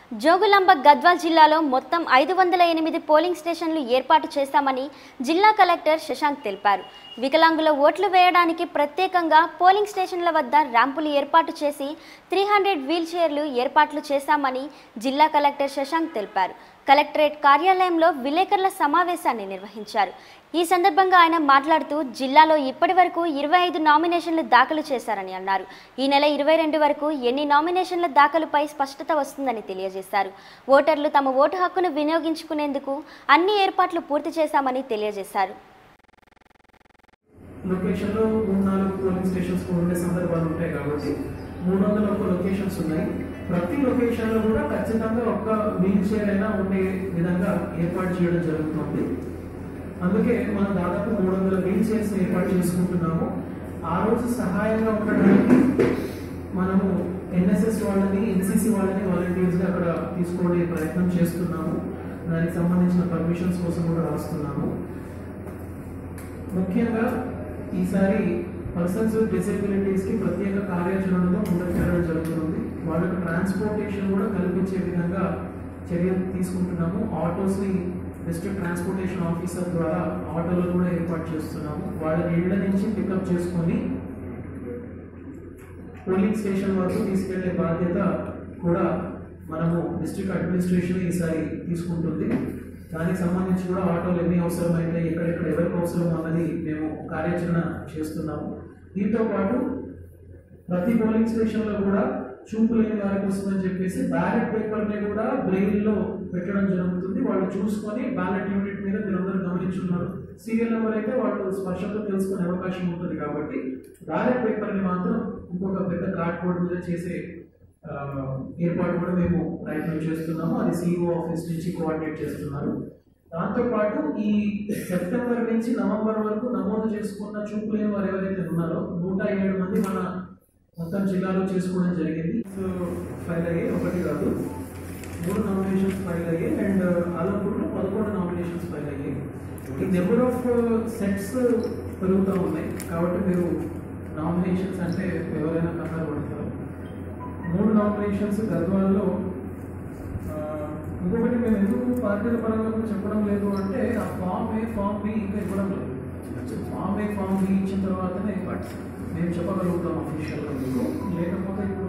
జోగులాంబ గద్వాల్ జిల్లాలో మొత్తం ఐదు వందల ఎనిమిది పోలింగ్ స్టేషన్లు ఏర్పాటు చేస్తామని జిల్లా కలెక్టర్ శశాంక్ తెలిపారు వికలాంగుల ఓట్లు వేయడానికి ప్రత్యేకంగా పోలింగ్ స్టేషన్ల వద్ద ర్యాంపులు ఏర్పాటు చేసి త్రీ హండ్రెడ్ వీల్ చైర్లు ఏర్పాట్లు చేశామని జిల్లా కలెక్టర్ శశాంక్ తెలిపారు కలెక్టరేట్ కార్యాలయంలో విలేకరుల సమావేశాన్ని నిర్వహించారు ఈ సందర్భంగా ఆయన మాట్లాడుతూ జిల్లాలో ఇప్పటి వరకు ఇరవై ఐదు నామినేషన్లు దాఖలు చేశారని అన్నారు ఈ నెల ఇరవై రెండు వరకు ఎన్ని నామినేషన్ల దాఖలుపై స్పష్టత వస్తుందని తెలియజేశారు ఓటర్లు తమ ఓటు హక్కును వినియోగించుకునేందుకు అన్ని ఏర్పాట్లు పూర్తి చేశామని తెలియజేశారు లొకేషన్లో మూడు నాలుగు పోలింగ్ స్టేషన్స్ కూడా ఉండే సందర్భాలు ఉంటాయి కాబట్టి మూడు వందల ఒక్క లొకేషన్స్ ఉన్నాయి ప్రతి లొకేషన్లో కూడా ఖచ్చితంగా ఒక్క వీల్ చైర్ అయినా ఉండే విధంగా ఏర్పాటు చేయడం జరుగుతుంది అందుకే మనం దాదాపు మూడు వందల వీల్ చైర్స్ ఏర్పాటు చేసుకుంటున్నాము ఆ రోజు సహాయంగా ఉండడానికి మనము ఎన్ఎస్ఎస్ వాళ్ళని ఎన్సిసి వాళ్ళని వాలంటీర్స్గా అక్కడ తీసుకునే ప్రయత్నం చేస్తున్నాము దానికి సంబంధించిన పర్మిషన్స్ కోసం కూడా రాస్తున్నాము ముఖ్యంగా ఈసారి పర్సన్స్ విత్ డిసెబిలిటీస్ కి ప్రత్యేక కార్యాచరణతో ముందుకు వెళ్ళడం జరుగుతుంది వాళ్ళకి ట్రాన్స్పోర్టేషన్ కూడా కల్పించే విధంగా చర్యలు తీసుకుంటున్నాము ఆటోస్ ని డిస్ట్రిక్ట్ ట్రాన్స్పోర్టేషన్ ఆఫీసర్ ద్వారా ఆటోలు కూడా ఏర్పాటు చేస్తున్నాము వాళ్ళని ఇళ్ల నుంచి పికప్ చేసుకొని పోలింగ్ స్టేషన్ వరకు తీసుకెళ్లే బాధ్యత కూడా మనము డిస్ట్రిక్ట్ అడ్మినిస్ట్రేషన్ ఈసారి తీసుకుంటుంది దానికి సంబంధించి కూడా ఆటోలు ఎన్ని అవసరమైతే ఎక్కడెక్కడ ఎవరికి అవసరం అన్నది మేము కార్యాచరణ చేస్తున్నాము దీంతో పాటు ప్రతి పోలింగ్ స్టేషన్లో కూడా చూపు లేని వారి కోసం అని చెప్పేసి బ్యాలెట్ పేపర్ని కూడా బ్రెయిల్లో పెట్టడం జరుగుతుంది వాళ్ళు చూసుకొని బ్యాలెట్ యూనిట్ మీద మీరందరూ గమనించున్నారు సీరియల్ నెంబర్ అయితే వాళ్ళు స్పష్టంగా తెలుసుకునే అవకాశం ఉంటుంది కాబట్టి బ్యాలెట్ పేపర్ని మాత్రం ఇంకొక పెద్ద కార్డ్ బోర్డ్ మీద చేసే ఆ, ఏర్పాటు కూడా మేము ప్రయత్నం చేస్తున్నాము అది సిఇఓ ఆఫీస్ నుంచి కోఆర్డినేట్ చేస్తున్నారు దాంతోపాటు ఈ సెప్టెంబర్ నుంచి నవంబర్ వరకు నమోదు చేసుకున్న చూపు లేని వారు ఎవరైతే ఉన్నారో నూట ఏడు మంది మన మొత్తం జిల్లాలో చేసుకోవడం జరిగింది సో ఫైల్ అయ్యాయి ఒకటి కాదు మూడు నామినేషన్స్ ఫైల్ అయ్యాయి అండ్ ఆలంపూర్లో పదకొండు నామినేషన్స్ ఫైల్ అయ్యాయి ఈ నెంబర్ ఆఫ్ సెట్స్ పెరుగుతూ ఉన్నాయి కాబట్టి మీరు నామినేషన్స్ అంటే ఎవరైనా కంగారు పడతారు మూడు నామినేషన్స్ గద్వాల్లో ఆ, ఇంకొకటి మేము ఎందుకు పార్టీల పరంగా కూడా చెప్పడం లేదు అంటే ఆ ఫామ్ ఏ ఫామ్ బి ఇంకా ఇవ్వడం లేదు ఫామ్ ఏ ఫామ్ బి ఇచ్చిన తర్వాతనే మేము చెప్పగలుగుతాం అఫీషియల్గా మీకు లేకపోతే ఇప్పుడు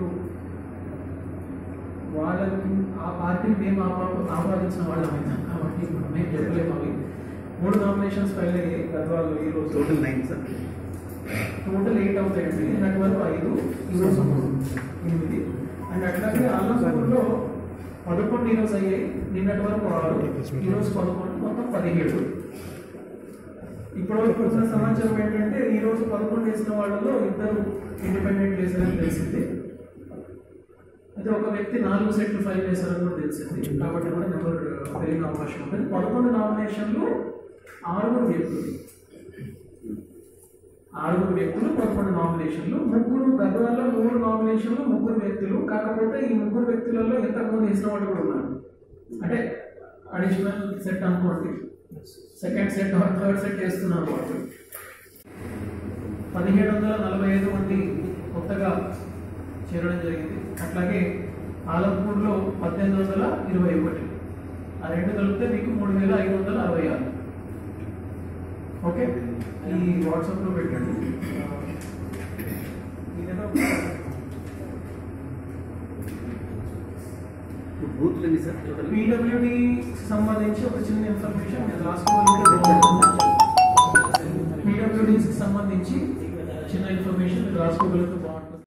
వాళ్ళకి ఆ పార్టీ మేము ఆపా- ఆపాదించిన వాళ్ళం అవుతాం కాబట్టి ఇప్పుడు మేము చెప్పలేము అవి మూడు నామినేషన్స్ ఫైల్ అయ్యాయి గద్వాల్లో ఈ రోజు total nine sir total eight అవుతాయండి నిన్నటి వరకు ఐదు ఈరోజు మూడు ఎనిమిది అండ్ అట్లాగే అల్లంపూర్లో పదకొండు ఈరోజు అయ్యాయి నిన్నటి వరకు ఆరు ఈరోజు పదకొండు మొత్తం పదిహేడు ఇప్పటివరకు వచ్చిన సమాచారం ఏంటంటే ఈ రోజు పదకొండు వేసిన వాళ్ళలో ఇద్దరు ఇండిపెండెంట్ వేసారని తెలిసింది అయితే ఒక వ్యక్తి నాలుగు సెట్లు ఫైల్ చేశారని కూడా తెలిసింది కాబట్టి కూడా నెంబర్ పెరిగిన అవకాశం ఉంటుంది పదకొండు నామినేషన్లు ఆరుగురు వ్యక్తులు ఆరుగురు వ్యక్తులు పదకొండు నామినేషన్లు ముగ్గురు గద్వాల్లో మూడు నామినేషన్లు ముగ్గురు వ్యక్తులు కాకపోతే ఈ ముగ్గురు వ్యక్తులలో ఎంతమంది వేసిన వాళ్ళు కూడా ఉన్నారు అంటే అడిషనల్ సెట్ అనుకోండి సెకండ్ సెట్ థర్డ్ సెట్ వేస్తున్నారు వాళ్ళు పదిహేడు వందల నలభై ఐదు మంది కొత్తగా చేరడం జరిగింది అట్లాగే ఆలంపూర్లో పద్దెనిమిది వందల ఇరవై ఒకటి ఆ రెండు కలిపితే మీకు మూడు వేల ఐదు వందల అరవై ఆరు ఓకే ఈ వాట్సాప్లో పెట్టండి ఇదేదో బూత్లు ఎన్ని సార్ టోటల్ పీడబ్ల్యూడి సంబంధించి ఒక చిన్న ఇన్ఫర్మేషన్ నేను లాస్ట్ పీడబ్ల్యూడికి సంబంధించి చిన్న ఇన్ఫర్మేషన్ మీరు రాసుకోగలిగితే బాగుంటుంది